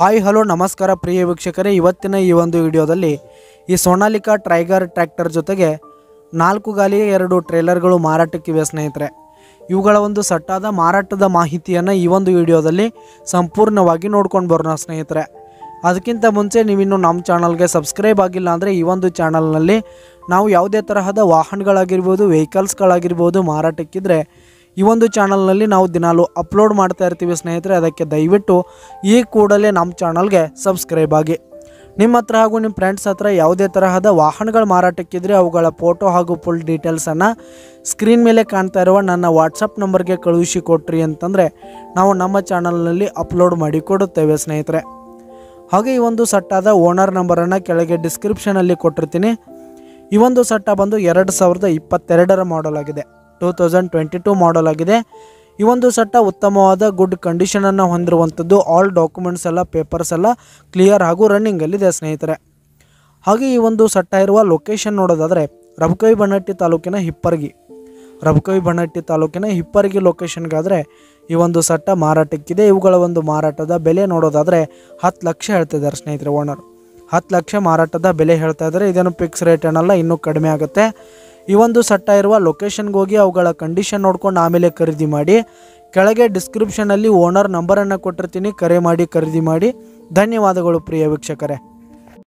hi hello ನಮಸ್ಕಾರ ಪ್ರಿಯ ವೀಕ್ಷಕರೇ ಇವತ್ತಿನ ಈ ಒಂದು ವಿಡಿಯೋದಲ್ಲಿ ಈ ಸೋನಾಲಿಕಾ ಟ್ರೈಗರ್ ಟ್ರ್ಯಾಕ್ಟರ್ ಜೊತೆಗೆ ನಾಲ್ಕು ಗಾಲಿ ಎರಡು ಟ್ರೇಲರ್ಗಳು ಮಾರಾಟಕ್ಕಿವೆ ಸ್ನೇಹಿತರೆ ಇವುಗಳ ಒಂದು ಸಟ್ಟಾದ ಮಾರಾಟದ ಮಾಹಿತಿಯನ್ನು ಈ ಒಂದು ವಿಡಿಯೋದಲ್ಲಿ ಸಂಪೂರ್ಣವಾಗಿ ನೋಡ್ಕೊಂಡು ಬರೋಣ ಸ್ನೇಹಿತರೆ ಅದಕ್ಕಿಂತ ಮುಂಚೆ ನೀವಿನ್ನು ನಮ್ಮ ಚಾನಲ್ಗೆ ಸಬ್ಸ್ಕ್ರೈಬ್ ಆಗಿಲ್ಲ ಅಂದರೆ ಈ ಒಂದು ಚಾನಲ್ನಲ್ಲಿ ನಾವು ಯಾವುದೇ ತರಹದ ವಾಹನಗಳಾಗಿರ್ಬೋದು ವೆಹಿಕಲ್ಸ್ಗಳಾಗಿರ್ಬೋದು ಮಾರಾಟಕ್ಕಿದ್ರೆ ಈ ಒಂದು ಚಾನಲ್ನಲ್ಲಿ ನಾವು ದಿನಾಲು ಅಪ್ಲೋಡ್ ಮಾಡ್ತಾ ಇರ್ತೀವಿ ಸ್ನೇಹಿತರೆ ಅದಕ್ಕೆ ದಯವಿಟ್ಟು ಈ ಕೂಡಲೇ ನಮ್ಮ ಚಾನಲ್ಗೆ ಸಬ್ಸ್ಕ್ರೈಬ್ ಆಗಿ ನಿಮ್ಮ ಹತ್ರ ಹಾಗೂ ನಿಮ್ಮ ಫ್ರೆಂಡ್ಸ್ ಹತ್ರ ಯಾವುದೇ ತರಹದ ವಾಹನಗಳ ಮಾರಾಟಕ್ಕಿದ್ರೆ ಅವುಗಳ ಫೋಟೋ ಹಾಗೂ ಫುಲ್ ಡೀಟೇಲ್ಸನ್ನು ಸ್ಕ್ರೀನ್ ಮೇಲೆ ಕಾಣ್ತಾ ಇರುವ ನನ್ನ ವಾಟ್ಸಪ್ ನಂಬರ್ಗೆ ಕಳುಹಿಸಿ ಕೊಟ್ರಿ ಅಂತಂದರೆ ನಾವು ನಮ್ಮ ಚಾನಲ್ನಲ್ಲಿ ಅಪ್ಲೋಡ್ ಮಾಡಿ ಕೊಡುತ್ತೇವೆ ಸ್ನೇಹಿತರೆ ಹಾಗೆ ಈ ಒಂದು ಸಟ್ಟಾದ ಓನರ್ ನಂಬರನ್ನು ಕೆಳಗೆ ಡಿಸ್ಕ್ರಿಪ್ಷನಲ್ಲಿ ಕೊಟ್ಟಿರ್ತೀನಿ ಈ ಒಂದು ಸಟ್ಟ ಬಂದು ಎರಡು ಸಾವಿರದ ಇಪ್ಪತ್ತೆರಡರ ಮಾಡೆಲ್ ಆಗಿದೆ two thousand twenty two model ಆಗಿದೆ ಈ ಒಂದು ಸಟ್ಟ ಉತ್ತಮವಾದ ಗುಡ್ ಕಂಡೀಷನನ್ನು ಹೊಂದಿರುವಂಥದ್ದು ಆಲ್ ಡಾಕ್ಯುಮೆಂಟ್ಸ್ ಎಲ್ಲ ಪೇಪರ್ಸ್ ಎಲ್ಲ ಕ್ಲಿಯರ್ ಹಾಗೂ ರನ್ನಿಂಗಲ್ಲಿದೆ ಸ್ನೇಹಿತರೆ ಹಾಗೆ ಈ ಒಂದು ಸಟ್ಟ ಇರುವ ಲೊಕೇಶನ್ ನೋಡೋದಾದರೆ ರಬಕವಿ ಬನ್ನಟ್ಟಿ ತಾಲೂಕಿನ ಹಿಪ್ಪರ್ಗಿ ರಬಕವಿ ಬನ್ನಟ್ಟಿ ತಾಲೂಕಿನ ಹಿಪ್ಪರ್ಗಿ ಲೊಕೇಶನ್ಗಾದರೆ ಈ ಒಂದು ಸಟ್ಟ ಮಾರಾಟಕ್ಕಿದೆ ಇವುಗಳ ಒಂದು ಮಾರಾಟದ ಬೆಲೆ ನೋಡೋದಾದರೆ ಹತ್ತು ಲಕ್ಷ ಹೇಳ್ತಿದ್ದಾರೆ ಸ್ನೇಹಿತರೆ ಓನರ್ ಹತ್ತು ಲಕ್ಷ ಮಾರಾಟದ ಬೆಲೆ ಹೇಳ್ತಾ ಇದ್ದಾರೆ ಇದೇನು ಫಿಕ್ಸ್ ರೇಟ್ ಏನಲ್ಲ ಇನ್ನೂ ಕಡಿಮೆ ಆಗುತ್ತೆ ಈ ಒಂದು ಸಟ್ಟ ಇರುವ ಲೊಕೇಶನ್ಗೆ ಹೋಗಿ ಅವುಗಳ ಕಂಡೀಷನ್ ನೋಡ್ಕೊಂಡು ಆಮೇಲೆ ಖರೀದಿ ಮಾಡಿ ಕೆಳಗೆ ಡಿಸ್ಕ್ರಿಪ್ಷನಲ್ಲಿ ಓನರ್ ನಂಬರನ್ನು ಕೊಟ್ಟಿರ್ತೀನಿ ಕರೆ ಮಾಡಿ ಖರೀದಿ ಮಾಡಿ ಧನ್ಯವಾದಗಳು ಪ್ರಿಯ ವೀಕ್ಷಕರೇ